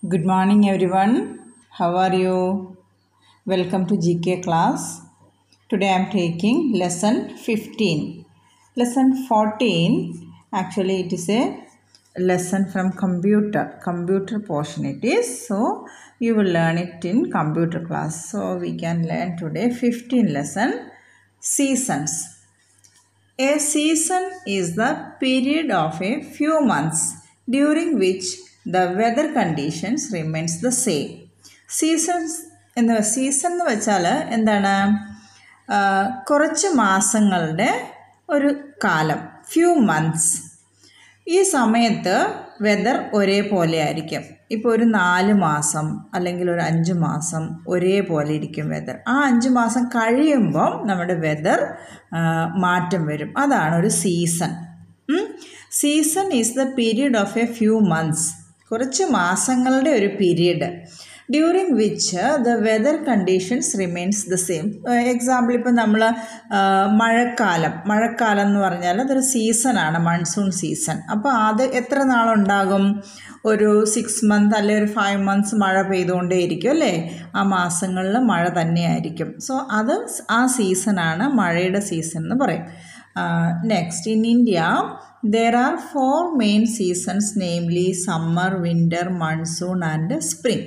Good morning, everyone. How are you? Welcome to GK class. Today I am taking lesson 15. Lesson 14, actually, it is a lesson from computer, computer portion it is. So, you will learn it in computer class. So, we can learn today 15 lesson seasons. A season is the period of a few months during which the weather conditions remains the same. Seasons എന്ന് season എന്ന് വെച്ചാൽ എന്താണ് ആ, കുറച്ച് മാസങ്ങളുടെ ഒരു കാലം few months ഈ സമയത്ത് വെതർ ഒരേപോലെ ആയിരിക്കും ഇപ്പോൾ ഒരു നാല് മാസം അല്ലെങ്കിൽ ഒരു അഞ്ച് മാസം ഒരേപോലെ ഇരിക്കും വെതർ ആ അഞ്ച് മാസം കഴിയുമ്പം നമ്മുടെ വെതർ മാറ്റം വരും അതാണ് ഒരു season season is the period of a few months കുറച്ച് മാസങ്ങളുടെ ഒരു period during which the weather conditions remains the same example ഇപ്പം നമ്മൾ മഴക്കാലം മഴക്കാലം എന്ന് പറഞ്ഞാൽ അതൊരു സീസണാണ് മൺസൂൺ സീസൺ അപ്പോൾ അത് എത്ര നാളുണ്ടാകും ഒരു സിക്സ് മന്ത് അല്ലെങ്കിൽ ഒരു ഫൈവ് മന്ത്സ് മഴ പെയ്തുകൊണ്ടേയിരിക്കും അല്ലേ ആ മാസങ്ങളിൽ മഴ തന്നെയായിരിക്കും സോ അത് ആ സീസണാണ് മഴയുടെ സീസൺ എന്ന് പറയും next in India there are four main seasons namely summer winter monsoon and spring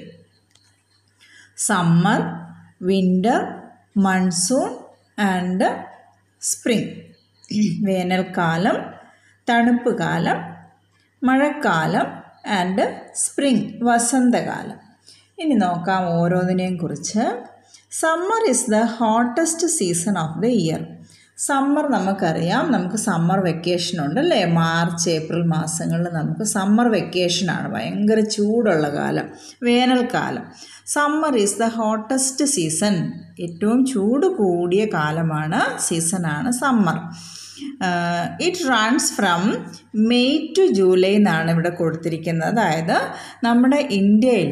summer winter monsoon and spring വേനൽക്കാലം തണുപ്പ് കാലം മഴക്കാലം ആൻഡ് സ്പ്രിംഗ് വസന്തകാലം ഇനി നോക്കാം ഓരോന്നിനെയും കുറിച്ച് summer is the hottest season of the year summer നമുക്കറിയാം നമുക്ക് സമ്മർ വെക്കേഷൻ ഉണ്ട് അല്ലേ മാർച്ച് ഏപ്രിൽ മാസങ്ങളിൽ നമുക്ക് സമ്മർ വെക്കേഷനാണ് ഭയങ്കര ചൂടുള്ള കാലം വേനൽക്കാലം summer is the hottest season ഏറ്റവും ചൂട് കൂടിയ കാലമാണ് സീസണാണ് summer it runs from May to July എന്നാണ് ഇവിടെ കൊടുത്തിരിക്കുന്നത് അതായത് നമ്മുടെ ഇന്ത്യയിൽ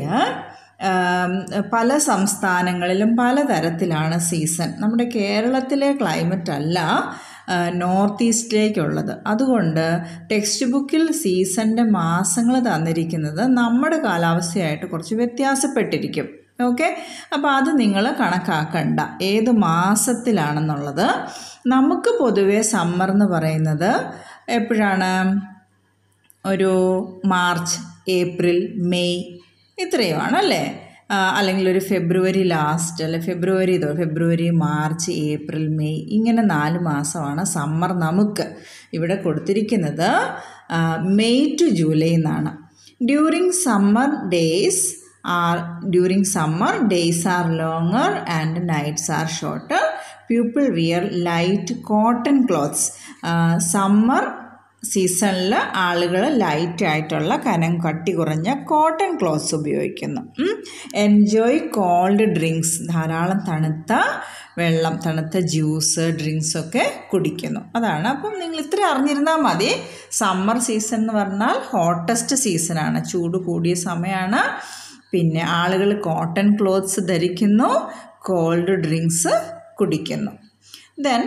പല സംസ്ഥാനങ്ങളിലും പലതരത്തിലാണ് സീസൺ നമ്മുടെ കേരളത്തിലെ ക്ലൈമറ്റ് അല്ല നോർത്ത് ഈസ്റ്റിലേക്കുള്ളത് അതുകൊണ്ട് ടെക്സ്റ്റ് ബുക്കിൽ സീസണിൻ്റെ മാസങ്ങൾ തന്നിരിക്കുന്നത് നമ്മുടെ കാലാവസ്ഥയായിട്ട് കുറച്ച് വ്യത്യാസപ്പെട്ടിരിക്കും ഓക്കെ അപ്പോൾ അത് നിങ്ങൾ കണക്കാക്കണ്ട ഏത് മാസത്തിലാണെന്നുള്ളത് നമുക്ക് പൊതുവേ സമ്മർ എന്ന് പറയുന്നത് എപ്പോഴാണ് ഒരു മാർച്ച് ഏപ്രിൽ മെയ് ഇത്രയുമാണ് അല്ലേ അല്ലെങ്കിൽ ഒരു ഫെബ്രുവരി ലാസ്റ്റ് അല്ലെ ഫെബ്രുവരി ഇതോ ഫെബ്രുവരി മാർച്ച് ഏപ്രിൽ മെയ് ഇങ്ങനെ നാല് മാസമാണ് സമ്മർ നമുക്ക് ഇവിടെ കൊടുത്തിരിക്കുന്നത് മെയ് ടു ജൂലൈ എന്നാണ് during summer days are during summer days are longer and nights are shorter people wear light cotton clothes summer സീസണിൽ ആളുകൾ ലൈറ്റ് ആയിട്ടുള്ള കനം കട്ടി കുറഞ്ഞ കോട്ടൺ ക്ലോത്ത്സ് ഉപയോഗിക്കുന്നു എൻജോയ് കോൾഡ് ഡ്രിങ്ക്സ് ധാരാളം തണുത്ത വെള്ളം തണുത്ത ജ്യൂസ് ഡ്രിങ്ക്സ് ഒക്കെ കുടിക്കുന്നു അതാണ് അപ്പം നിങ്ങൾ ഇത്ര അറിഞ്ഞിരുന്നാൽ മതി സമ്മർ സീസൺ എന്ന് പറഞ്ഞാൽ ഹോട്ടസ്റ്റ് സീസണാണ് ചൂട് കൂടിയ സമയമാണ് പിന്നെ ആളുകൾ കോട്ടൺ ക്ലോത്ത്സ് ധരിക്കുന്നു കോൾഡ് ഡ്രിങ്ക്സ് കുടിക്കുന്നു then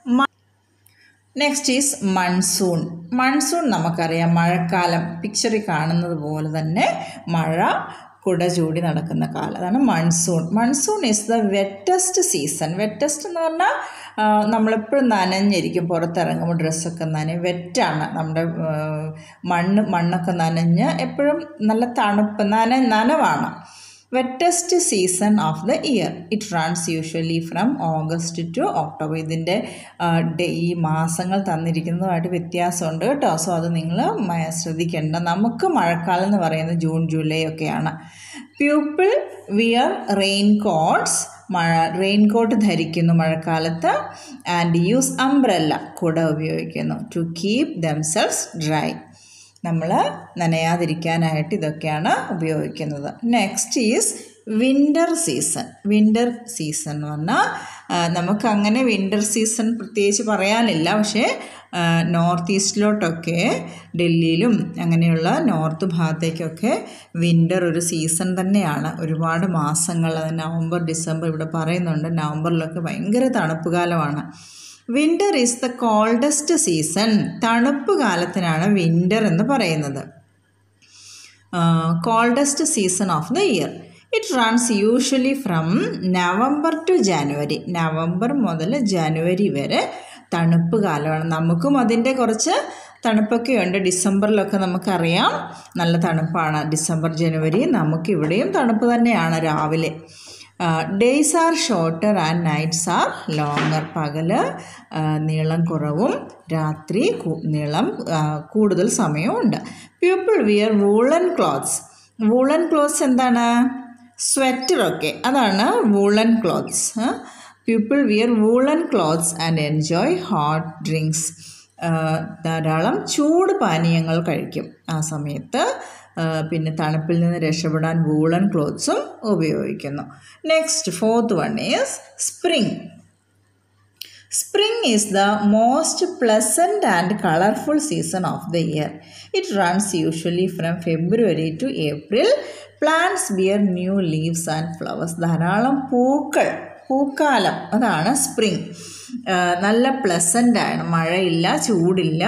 next is monsoon monsoon നമുക്കറിയാം മഴക്കാലം പിക്ചറിൽ കാണുന്നത് പോലെ തന്നെ മഴ കുട ചൂടി നടക്കുന്ന കാലം അതാണ് monsoon monsoon is the wettest season wettest എന്ന് പറഞ്ഞാൽ നമ്മളെപ്പോഴും നനഞ്ഞിരിക്കും പുറത്തിറങ്ങുമ്പോൾ ഡ്രസ്സൊക്കെ നനയും വെറ്റാണ് നമ്മുടെ മണ്ണ് മണ്ണൊക്കെ നനഞ്ഞ് എപ്പോഴും നല്ല തണുപ്പ് നന നനവാണ് wettest season of the year it runs usually from August to October ഇതിൻ്റെ ഈ മാസങ്ങൾ തന്നിരിക്കുന്നതുമായിട്ട് വ്യത്യാസമുണ്ട് കേട്ടോ സോ അത് നിങ്ങൾ ശ്രദ്ധിക്കേണ്ട നമുക്ക് മഴക്കാലം എന്ന് പറയുന്നത് ജൂൺ ജൂലൈ ഒക്കെയാണ് പീപ്പിൾ വിയർ റെയിൻ കോട്ട്സ് മഴ റെയിൻ കോട്ട് ധരിക്കുന്നു മഴക്കാലത്ത് ആൻഡ് യൂസ് അംബ്രല്ല കുട ഉപയോഗിക്കുന്നു ടു കീപ് ദംസെൽസ് ഡ്രൈ നമ്മൾ നനയാതിരിക്കാനായിട്ട് ഇതൊക്കെയാണ് ഉപയോഗിക്കുന്നത് next is winter season winter season എന്ന് പറഞ്ഞാൽ നമുക്കങ്ങനെ വിൻ്റർ സീസൺ പ്രത്യേകിച്ച് പറയാനില്ല പക്ഷേ നോർത്ത് ഈസ്റ്റിലോട്ടൊക്കെ ഡൽഹിയിലും അങ്ങനെയുള്ള നോർത്ത് ഭാഗത്തേക്കൊക്കെ വിൻ്റർ ഒരു സീസൺ തന്നെയാണ് ഒരുപാട് മാസങ്ങൾ അത് നവംബർ ഡിസംബർ ഇവിടെ പറയുന്നുണ്ട് നവംബറിലൊക്കെ ഭയങ്കര തണുപ്പ് കാലമാണ് winter is the coldest season തണുപ്പ് കാലത്തിനാണ് വിൻ്റർ എന്ന് പറയുന്നത് coldest season of the year it runs usually from November to January November മുതൽ ജനുവരി വരെ തണുപ്പ് കാലമാണ് നമുക്കും അതിൻ്റെ കുറച്ച് തണുപ്പൊക്കെ ഉണ്ട് ഡിസംബറിലൊക്കെ നമുക്കറിയാം നല്ല തണുപ്പാണ് ഡിസംബർ ജനുവരി നമുക്കിവിടെയും തണുപ്പ് തന്നെയാണ് രാവിലെ days are shorter and nights are longer പകല് നീളം കുറവും രാത്രി നീളം കൂടുതൽ സമയവും ഉണ്ട് people wear woollen clothes woollen clothes എന്താണ് സ്വെറ്ററൊക്കെ അതാണ് woollen clothes people wear woollen clothes and enjoy hot drinks ധാരാളം ചൂട് പാനീയങ്ങൾ കഴിക്കും ആ സമയത്ത് പിന്നെ തണുപ്പിൽ നിന്ന് രക്ഷപ്പെടാൻ വൂളൻ ക്ലോത്ത്സും ഉപയോഗിക്കുന്നു next fourth one is spring spring is the most pleasant and colourful season of the year it runs usually from February to April plants bear new leaves and flowers ധാരാളം പൂക്കൾ പൂക്കാലം അതാണ് സ്പ്രിംഗ് നല്ല പ്ലസൻ്റാണ് മഴയില്ല ചൂടില്ല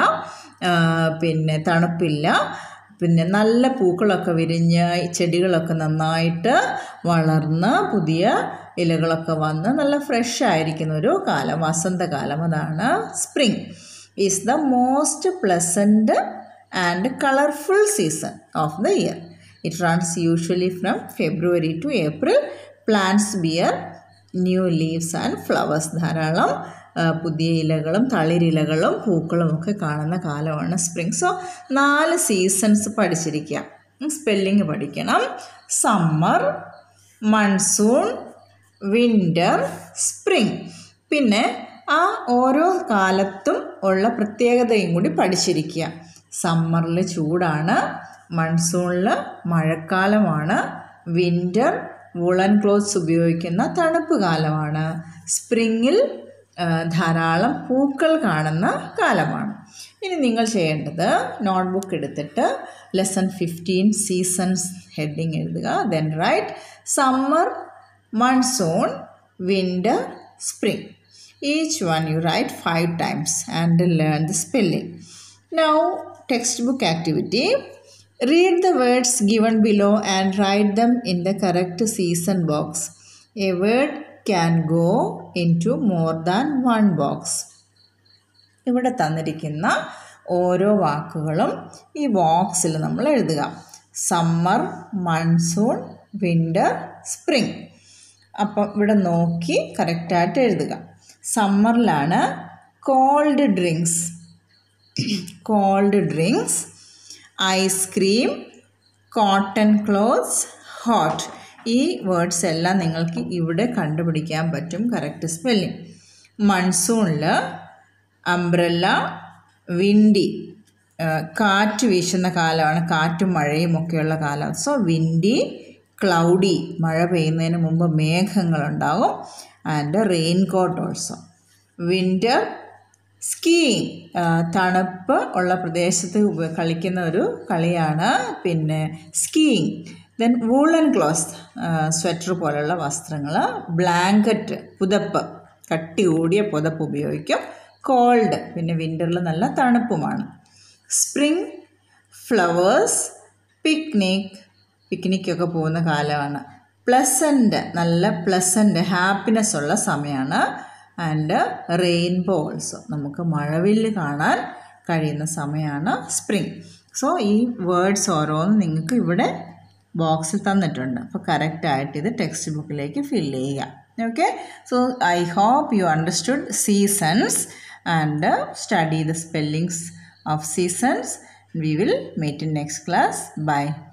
പിന്നെ തണുപ്പില്ല പിന്നെ നല്ല പൂക്കളൊക്കെ വിരിഞ്ഞ് ചെടികളൊക്കെ നന്നായിട്ട് വളർന്ന് പുതിയ ഇലകളൊക്കെ വന്ന് നല്ല ഫ്രഷ് ആയിരിക്കുന്ന ഒരു കാലം വസന്തകാലം അതാണ് spring is the most pleasant and colourful season of the year it runs usually from February to April plants bear new leaves and flowers ധാരാളം പുതിയ ഇലകളും തളിരിലകളും പൂക്കളും ഒക്കെ കാണുന്ന കാലമാണ് സ്പ്രിംഗ് സോ നാല് സീസൺസ് പഠിച്ചിരിക്കുക സ്പെല്ലിങ് പഠിക്കണം സമ്മർ മൺസൂൺ വിൻ്റർ സ്പ്രിംഗ് പിന്നെ ആ ഓരോ കാലത്തും ഉള്ള പ്രത്യേകതയും കൂടി പഠിച്ചിരിക്കുക സമ്മറിൽ ചൂടാണ് മൺസൂണിൽ മഴക്കാലമാണ് വിൻ്റർ വൂളൻ ക്ലോത്ത്സ് ഉപയോഗിക്കുന്ന തണുപ്പ് കാലമാണ് സ്പ്രിങ്ങിൽ ധാരാളം പൂക്കൾ കാണുന്ന കാലമാണ് ഇനി നിങ്ങൾ ചെയ്യേണ്ടത് നോട്ട്ബുക്ക് എടുത്തിട്ട് ലെസൺ ഫിഫ്റ്റീൻ സീസൺസ് ഹെഡിങ് എഴുതുക then write summer monsoon winter spring each one you write five times and learn the spelling now textbook activity Read the words given below and write them in the correct season box. A word can go into more than one box. ഇവിടെ തന്നിരിക്കുന്ന ഓരോ വാക്കുകളും ഈ ബോക്സിൽ നമ്മൾ എഴുതുക summer monsoon winter spring അപ്പം ഇവിടെ നോക്കി കറക്റ്റായിട്ട് എഴുതുക സമ്മറിലാണ് cold drinks cold drinks ice cream cotton clothes hot ഈ വേർഡ്സ് എല്ലാം നിങ്ങൾക്ക് ഇവിടെ കണ്ടുപിടിക്കാൻ പറ്റും കറക്റ്റ് സ്പെല്ലിംഗ് മൺസൂണിൽ അംബ്രല്ല വിൻഡി കാറ്റ് വീശുന്ന കാലമാണ് കാറ്റും മഴയും ഒക്കെയുള്ള കാലം സോ വിൻഡി ക്ലൗഡി മഴ പെയ്യുന്നതിന് മുമ്പ് മേഘങ്ങളുണ്ടാകും and raincoat also winter skiing തണുപ്പ് ഉള്ള പ്രദേശത്ത് ഉപ കളിക്കുന്ന ഒരു കളിയാണ് പിന്നെ skiing then woollen cloth sweater പോലുള്ള വസ്ത്രങ്ങൾ ബ്ലാങ്കറ്റ് പുതപ്പ് കട്ടി കൂടിയ പുതപ്പ് ഉപയോഗിക്കും കോൾഡ് പിന്നെ വിൻ്ററിൽ നല്ല തണുപ്പുമാണ് സ്പ്രിംഗ് ഫ്ലവേഴ്സ് പിക്നിക് പിക്നിക്കൊക്കെ പോകുന്ന കാലമാണ് പ്ലസൻ്റ് നല്ല പ്ലസൻ്റ് ഹാപ്പിനെസ് ഉള്ള സമയമാണ് ആൻഡ് റെയിൻബോ ഓൾസോ നമുക്ക് മഴവില്ല് കാണാൻ കഴിയുന്ന സമയമാണ് സ്പ്രിംഗ് സോ ഈ വേർഡ്സ് ഓരോന്നും നിങ്ങൾക്ക് ഇവിടെ ബോക്സിൽ തന്നിട്ടുണ്ട് അപ്പോൾ കറക്റ്റായിട്ട് ഇത് ടെക്സ്റ്റ് ബുക്കിലേക്ക് ഫില്ല് ചെയ്യുക okay so I hope you understood seasons and study the spellings of seasons we will meet in next class by